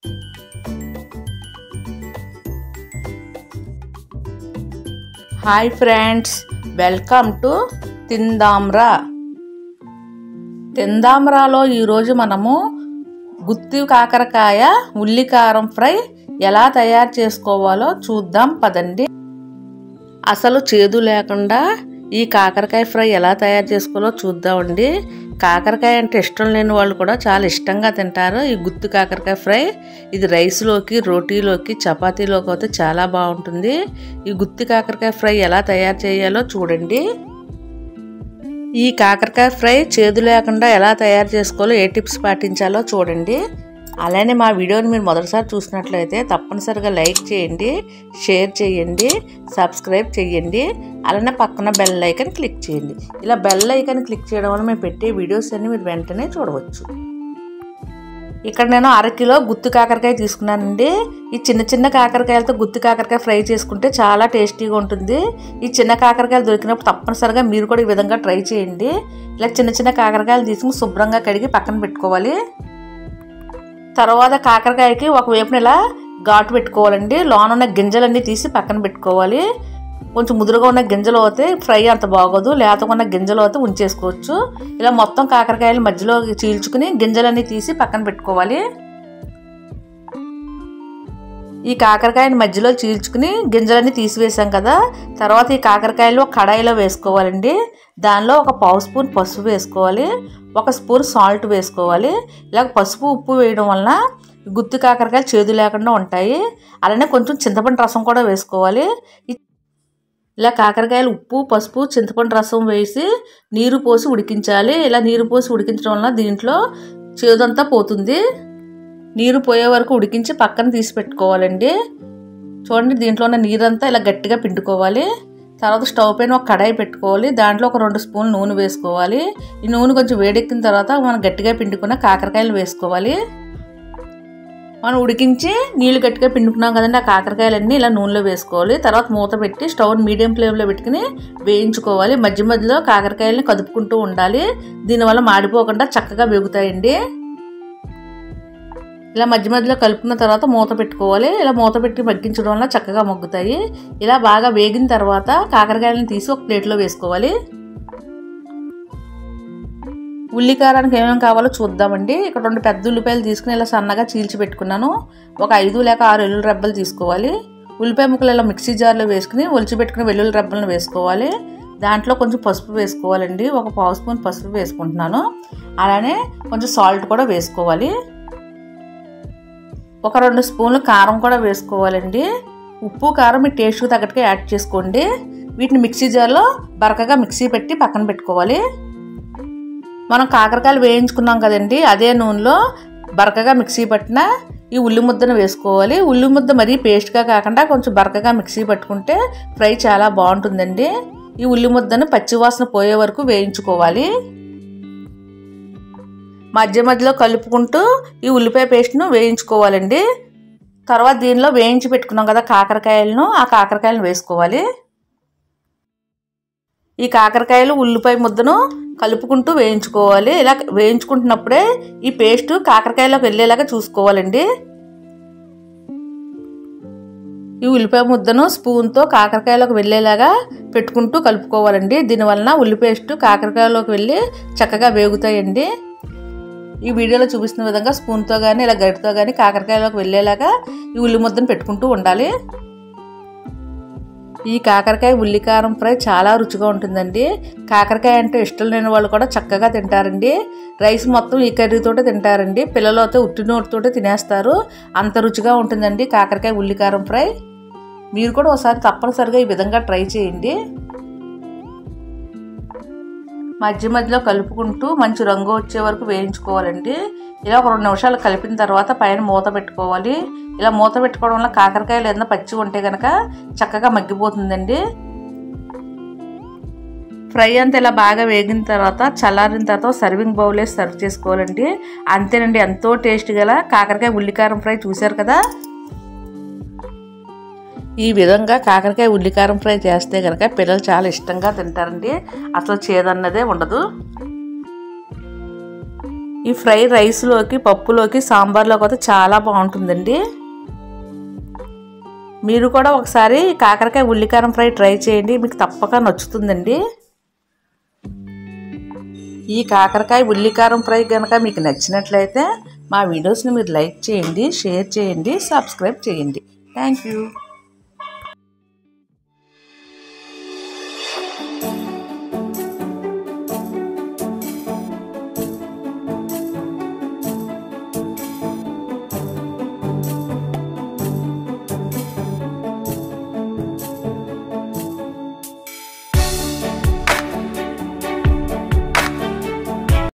hi friends welcome to తిందామ్రా తిందామ్రాలో ఈరోజు మనము గుత్తి కాకరకాయ ఉల్లికారం ఫ్రై ఎలా తయారు చేసుకోవాలో చూద్దాం పదండి అసలు చేదు లేకుండా ఈ కాకరకాయ ఫ్రై ఎలా తయారు చేసుకోవాలో చూద్దామండి కాకరకాయ అంటే ఇష్టం లేని వాళ్ళు కూడా చాలా ఇష్టంగా తింటారు ఈ గుత్తి కాకరకాయ ఫ్రై ఇది రైస్లోకి రోటీలోకి చపాతీలోకి అయితే చాలా బాగుంటుంది ఈ గుత్తి కాకరకాయ ఫ్రై ఎలా తయారు చేయాలో చూడండి ఈ కాకరకాయ ఫ్రై చేదు లేకుండా ఎలా తయారు చేసుకోవాలో ఏ టిప్స్ పాటించాలో చూడండి అలానే మా వీడియోని మీరు మొదటిసారి చూసినట్లయితే తప్పనిసరిగా లైక్ చేయండి షేర్ చేయండి సబ్స్క్రైబ్ చేయండి అలానే పక్కన బెల్ ఐకన్ క్లిక్ చేయండి ఇలా బెల్ ఐకన్ క్లిక్ చేయడం వల్ల మేము పెట్టే వీడియోస్ అన్ని మీరు వెంటనే చూడవచ్చు ఇక్కడ నేను అరకిలో గుత్తి కాకరకాయ తీసుకున్నానండి ఈ చిన్న చిన్న కాకరకాయలతో గుత్తి కాకరకాయ ఫ్రై చేసుకుంటే చాలా టేస్టీగా ఉంటుంది ఈ చిన్న కాకరకాయలు దొరికినప్పుడు తప్పనిసరిగా మీరు కూడా ఈ విధంగా ట్రై చేయండి ఇలా చిన్న చిన్న కాకరకాయలు తీసుకుని శుభ్రంగా కడిగి పక్కన పెట్టుకోవాలి తర్వాత కాకరకాయకి ఒక వైపున ఇలా ఘాటు పెట్టుకోవాలండి లోన ఉన్న గింజలన్నీ తీసి పక్కన పెట్టుకోవాలి కొంచెం ముదురుగా ఉన్న గింజలు అయితే ఫ్రై అంత బాగోదు లేతగా ఉన్న గింజలు అయితే ఉంచేసుకోవచ్చు ఇలా మొత్తం కాకరకాయలు మధ్యలో చీల్చుకుని గింజలన్నీ తీసి పక్కన పెట్టుకోవాలి ఈ కాకరకాయని మధ్యలో చీల్చుకుని గింజలన్నీ తీసివేసాం కదా తర్వాత ఈ కాకరకాయలు కడాయిలో వేసుకోవాలండి దానిలో ఒక పావు స్పూన్ పసుపు వేసుకోవాలి ఒక స్పూన్ సాల్ట్ వేసుకోవాలి ఇలా పసుపు ఉప్పు వేయడం వలన గుత్తి కాకరకాయలు చేదు లేకుండా ఉంటాయి అలానే కొంచెం చింతపండు రసం కూడా వేసుకోవాలి ఇలా కాకరకాయలు ఉప్పు పసుపు చింతపండు రసం వేసి నీరు పోసి ఉడికించాలి ఇలా నీరు పోసి ఉడికించడం వలన దీంట్లో చేదంతా పోతుంది నీరు పోయే వరకు ఉడికించి పక్కన తీసి పెట్టుకోవాలండి చూడండి దీంట్లో ఉన్న నీరంతా ఇలా గట్టిగా పిండుకోవాలి తర్వాత స్టవ్ పైన ఒక కడాయి పెట్టుకోవాలి దాంట్లో ఒక రెండు స్పూన్లు నూనె వేసుకోవాలి ఈ నూనె కొంచెం వేడెక్కిన తర్వాత మనం గట్టిగా పిండుకున్న కాకరకాయలు వేసుకోవాలి మనం ఉడికించి నీళ్ళు గట్టిగా పిండుకున్నాం కదండి ఆ కాకరకాయలన్నీ ఇలా నూనెలో వేసుకోవాలి తర్వాత మూత పెట్టి స్టవ్ మీడియం ఫ్లేమ్లో పెట్టుకుని వేయించుకోవాలి మధ్య మధ్యలో కాకరకాయలని కదుపుకుంటూ ఉండాలి దీనివల్ల మాడిపోకుండా చక్కగా వేగుతాయండి ఇలా మధ్య మధ్యలో కలుపుకున్న తర్వాత మూత పెట్టుకోవాలి ఇలా మూత పెట్టి మగ్గించడం వల్ల చక్కగా మగ్గుతాయి ఇలా బాగా వేగిన తర్వాత కాకరకాయలను తీసి ఒక ప్లేట్లో వేసుకోవాలి ఉల్లికారానికి ఏమేమి కావాలో చూద్దామండి ఇక్కడ రెండు పెద్ద ఉల్లిపాయలు తీసుకుని ఇలా సన్నగా చీల్చి పెట్టుకున్నాను ఒక ఐదు లేక ఆరు వెల్లుల్లి రెబ్బలు తీసుకోవాలి ఉల్లిపాయ ముక్కలు ఇలా మిక్సీ జార్లో వేసుకుని ఒలిచి పెట్టుకుని వెల్లుల్లి రెబ్బలను వేసుకోవాలి దాంట్లో కొంచెం పసుపు వేసుకోవాలండి ఒక పావు స్పూన్ పసుపు వేసుకుంటున్నాను అలానే కొంచెం సాల్ట్ కూడా వేసుకోవాలి ఒక రెండు స్పూన్లు కారం కూడా వేసుకోవాలండి ఉప్పు కారం మీ టేస్ట్కి తగ్గట్టుగా యాడ్ చేసుకోండి వీటిని మిక్సీ జార్లో బరకగా మిక్సీ పెట్టి పక్కన పెట్టుకోవాలి మనం కాకరకాయలు వేయించుకున్నాం కదండి అదే నూనెలో బరకగా మిక్సీ పట్టిన ఈ ఉల్లి ముద్దను వేసుకోవాలి ఉల్లి ముద్ద మరీ పేస్ట్గా కాకుండా కొంచెం బరకగా మిక్సీ పట్టుకుంటే ఫ్రై చాలా బాగుంటుందండి ఈ ఉల్లి ముద్దను పచ్చివాసన పోయే వరకు వేయించుకోవాలి మధ్య మధ్యలో కలుపుకుంటూ ఈ ఉల్లిపాయ పేస్ట్ను వేయించుకోవాలండి తర్వాత దీనిలో వేయించి పెట్టుకున్నాం కదా కాకరకాయలను ఆ కాకరకాయలను వేసుకోవాలి ఈ కాకరకాయలు ఉల్లిపాయ ముద్దను కలుపుకుంటూ వేయించుకోవాలి ఇలా వేయించుకుంటున్నప్పుడే ఈ పేస్ట్ కాకరకాయలోకి వెళ్ళేలాగా చూసుకోవాలండి ఈ ఉల్లిపాయ ముద్దను స్పూన్తో కాకరకాయలోకి వెళ్ళేలాగా పెట్టుకుంటూ కలుపుకోవాలండి దీనివలన ఉల్లి పేస్ట్ కాకరకాయలోకి వెళ్ళి చక్కగా వేగుతాయండి ఈ వీడియోలో చూపిస్తున్న విధంగా స్పూన్తో కానీ ఇలా గరిటతో కానీ కాకరకాయలోకి వెళ్ళేలాగా ఈ ఉల్లి ముద్దను పెట్టుకుంటూ ఉండాలి ఈ కాకరకాయ ఉల్లికారం ఫ్రై చాలా రుచిగా ఉంటుందండి కాకరకాయ అంటే ఇష్టం లేని వాళ్ళు కూడా చక్కగా తింటారండి రైస్ మొత్తం ఈ కర్రీతోటే తింటారండి పిల్లలతో ఉట్టి నోటితోటే తినేస్తారు అంత రుచిగా ఉంటుందండి కాకరకాయ ఉల్లికారం ఫ్రై మీరు కూడా ఒకసారి తప్పనిసరిగా ఈ విధంగా ట్రై చేయండి మధ్య మధ్యలో కలుపుకుంటూ మంచి రంగు వచ్చే వరకు వేయించుకోవాలండి ఇలా ఒక రెండు నిమిషాలు కలిపిన తర్వాత పైన మూత పెట్టుకోవాలి ఇలా మూత పెట్టుకోవడం వల్ల కాకరకాయలు ఏదైనా పచ్చి ఉంటే కనుక చక్కగా మగ్గిపోతుందండి ఫ్రై అంతా ఇలా బాగా వేగిన తర్వాత చల్లారిన తర్వాత సర్వింగ్ బౌల్ వేసి సర్వ్ చేసుకోవాలండి అంతేనండి ఎంతో టేస్ట్ గల కాకరకాయ ఉల్లికారం ఫ్రై చూశారు కదా ఈ విధంగా కాకరకాయ ఉల్లికారం ఫ్రై చేస్తే కనుక పిల్లలు చాలా ఇష్టంగా తింటారండి అసలు చేదన్నదే ఉండదు ఈ ఫ్రై రైస్లోకి పప్పులోకి సాంబార్లోకి అయితే చాలా బాగుంటుందండి మీరు కూడా ఒకసారి కాకరకాయ ఉల్లికారం ఫ్రై ట్రై చేయండి మీకు తప్పక నచ్చుతుందండి ఈ కాకరకాయ ఉల్లికారం ఫ్రై కనుక మీకు నచ్చినట్లయితే మా వీడియోస్ని మీరు లైక్ చేయండి షేర్ చేయండి సబ్స్క్రైబ్ చేయండి థ్యాంక్ యూ